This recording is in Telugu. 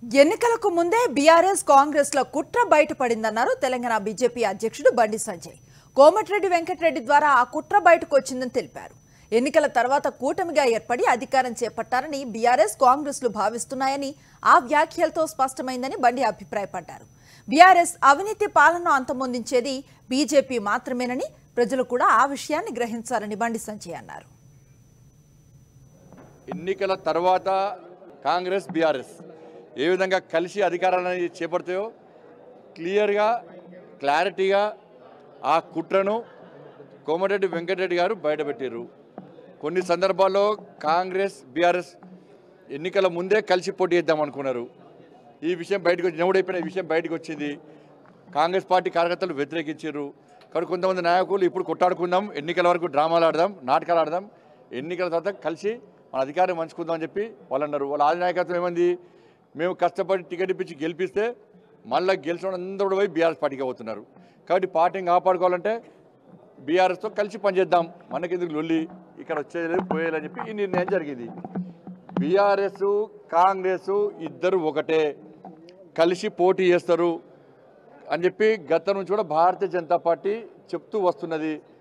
ఎన్నికలకు ముందే బీఆర్ఎస్ కాంగ్రెస్ లో కుట్ర బయటపడిందన్నారు తెలంగాణ బీజేపీ అధ్యక్షుడు బండి సంజయ్ కోమటిరెడ్డి వెంకటరెడ్డి ద్వారా ఆ కుట్ర బయటకు వచ్చిందని తెలిపారు ఎన్నికల తర్వాత కూటమిగా ఏర్పడి అధికారం చేపట్టారని బీఆర్ఎస్ కాంగ్రెస్లు భావిస్తున్నాయని ఆ వ్యాఖ్యలతో స్పష్టమైందని బండి అభిప్రాయపడ్డారు బీఆర్ఎస్ అవినీతి పాలనను అంతమొందించేది బీజేపీ మాత్రమేనని ప్రజలు కూడా ఆ విషయాన్ని గ్రహించాలని బండి సంజయ్ అన్నారు ఎన్నికల తర్వాత కాంగ్రెస్ బీఆర్ఎస్ ఏ విధంగా కలిసి అధికారాన్ని చేపడతాయో క్లియర్గా క్లారిటీగా ఆ కుట్రను కోమటిరెడ్డి వెంకటరెడ్డి గారు బయటపెట్టారు కొన్ని సందర్భాల్లో కాంగ్రెస్ బీఆర్ఎస్ ఎన్నికల ముందే కలిసి పోటీ చేద్దాం అనుకున్నారు ఈ విషయం బయటకు వచ్చి నవ్వుడైపోయిన ఈ విషయం బయటకు వచ్చింది కాంగ్రెస్ పార్టీ కార్యకర్తలు వ్యతిరేకించారు కాబట్టి కొంతమంది నాయకులు ఇప్పుడు కొట్టాడుకుందాం ఎన్నికల వరకు డ్రామాలు ఆడదాం నాటకాలు ఆడదాం ఎన్నికల తర్వాత కలిసి మన అధికారం పంచుకుందాం అని చెప్పి వాళ్ళు అన్నారు వాళ్ళ ఆది నాయకత్వం ఏమంది మేము కష్టపడి టికెట్ ఇప్పించి గెలిపిస్తే మళ్ళీ గెలిచిన అందరూ కూడా పోయి బీఆర్ఎస్ పార్టీకి అవుతున్నారు కాబట్టి పార్టీని కాపాడుకోవాలంటే బీఆర్ఎస్తో కలిసి పనిచేద్దాం మనకెందుకు లొల్లి ఇక్కడ వచ్చేది పోయేదని చెప్పి ఈ నిర్ణయం జరిగింది బీఆర్ఎస్ కాంగ్రెస్ ఇద్దరు ఒకటే కలిసి పోటీ చేస్తారు అని చెప్పి గత నుంచి కూడా భారతీయ జనతా పార్టీ చెప్తూ వస్తున్నది